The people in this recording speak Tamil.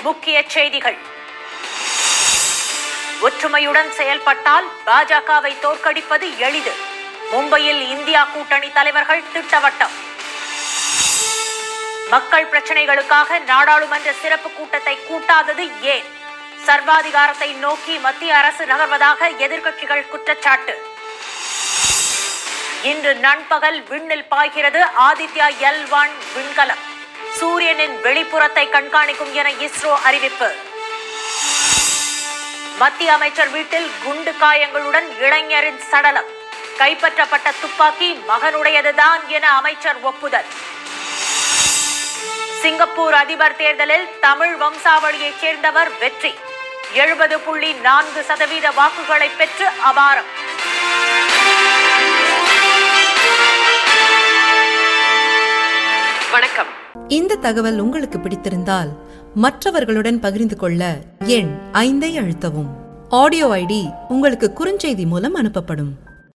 முக்கிய செய்திகள் ஒற்றுமையுடன் செயல்பட்டால் பாஜகவை தோற்கடிப்பது எளிது மும்பையில் இந்தியா கூட்டணி தலைவர்கள் திட்டவட்டம் மக்கள் பிரச்சனைகளுக்காக நாடாளுமன்ற சிறப்பு கூட்டத்தை கூட்டாதது ஏன் சர்வாதிகாரத்தை நோக்கி மத்திய அரசு நகர்வதாக எதிர்க்கட்சிகள் குற்றச்சாட்டு இன்று நண்பகல் விண்ணில் பாய்கிறது ஆதித்யா எல் ஒன் விண்கலம் சூரியனின் வெளிப்புறத்தை கண்காணிக்கும் என இஸ்ரோ அறிவிப்பு மத்திய அமைச்சர் வீட்டில் குண்டு காயங்களுடன் இளைஞரின் சடலம் கைப்பற்றப்பட்ட துப்பாக்கி மகனுடையதுதான் என அமைச்சர் ஒப்புதல் சிங்கப்பூர் அதிபர் தேர்தலில் தமிழ் வம்சாவளியைச் சேர்ந்தவர் வெற்றி எழுபது புள்ளி நான்கு சதவீத வாக்குகளை பெற்று அபாரம் வணக்கம் இந்த தகவல் உங்களுக்கு பிடித்திருந்தால் மற்றவர்களுடன் பகிர்ந்து கொள்ள எண் ஐந்தை அழுத்தவும் ஆடியோ ஐடி உங்களுக்கு குறுஞ்செய்தி மூலம் அனுப்பப்படும்